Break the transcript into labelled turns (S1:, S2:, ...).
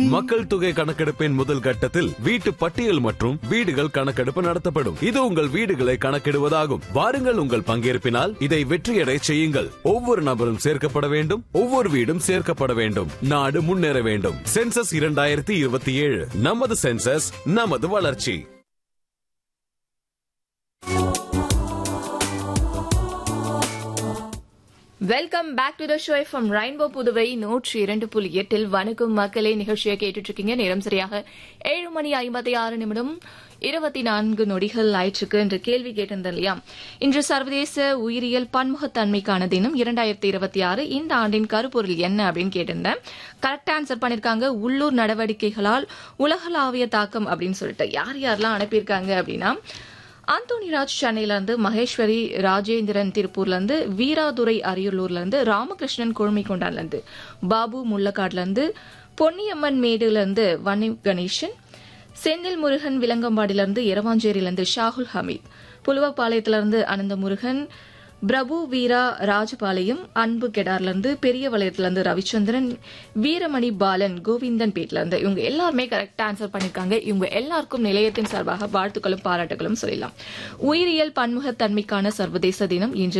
S1: மக்கள் தொகை கணக்கெடுப்பின் முதல் கட்டத்தில் வீட்டு பட்டியல் மற்றும் வீடுகள் கணக்கெடுப்பு நடத்தப்படும் இது உங்கள் வீடுகளை கணக்கிடுவதாகும் வாருங்கள் உங்கள் பங்கேற்பினால் இதை வெற்றியடை செய்யுங்கள் ஒவ்வொரு நபரும் சேர்க்கப்பட வேண்டும் ஒவ்வொரு வீடும் சேர்க்கப்பட வேண்டும் நாடு முன்னேற வேண்டும் சென்சஸ் இரண்டாயிரத்தி இருபத்தி ஏழு நமது சென்சஸ் நமது வளர்ச்சி
S2: welcome back to the show from rainbow Puduvai நூற்றி இரண்டு புள்ளி எட்டில் வணக்கம் மக்களே நிகழ்ச்சியை கேட்டுட்டு இருக்கீங்க நேரம் சரியாக ஏழு மணி ஐம்பத்தி ஆறு நிமிடம் இருபத்தி நான்கு நொடிகள் ஆயிற்றுக்கு என்று கேள்வி கேட்டிருந்தேன் இல்லையா இன்று சர்வதேச உயிரியல் பன்முகத்தன்மைக்கான தினம் இரண்டாயிரத்தி இருபத்தி ஆறு இந்த ஆண்டின் கருப்பொருள் என்ன அப்படின்னு கேட்டிருந்தேன் கரெக்ட் ஆன்சர் பண்ணிருக்காங்க உள்ளூர் நடவடிக்கைகளால் உலகளாவிய தாக்கம் அப்படின்னு சொல்லிட்டு யார் யாரெல்லாம் அனுப்பியிருக்காங்க அப்படின்னா அந்தோனிராஜ் சென்னையில இருந்து மகேஸ்வரி ராஜேந்திரன் திருப்பூர்ல இருந்து வீராதுரை அரியலூர்ல இருந்து ராமகிருஷ்ணன் குழுமைக்கொண்டான்ல இருந்து பாபு முள்ளக்காடுல இருந்து பொன்னியம்மன் மேடுல இருந்து வன்னி கணேசன் செந்தில் முருகன் விலங்கம்பாடியில இருந்து இரவாஞ்சேரியில இருந்து ஷாகுல் ஹமீத் புலுவப்பாளையத்துல இருந்து அனந்த முருகன் பிரபு வீரா ராஜபாளையம் அன்பு கெடார்ல இருந்து பெரிய வளையத்துல இருந்து ரவிச்சந்திரன் வீரமணி பாலன் கோவிந்தன் பேட்ல இருந்து இவங்க எல்லாருமே கரெக்டா ஆன்சர் பண்ணிருக்காங்க இவங்க எல்லாருக்கும் நிலையத்தின் சார்பாக வாழ்த்துக்களும் பாராட்டுகளும் சொல்லலாம் உயிரியல் பன்முகத்தன்மைக்கான சர்வதேச தினம் இன்று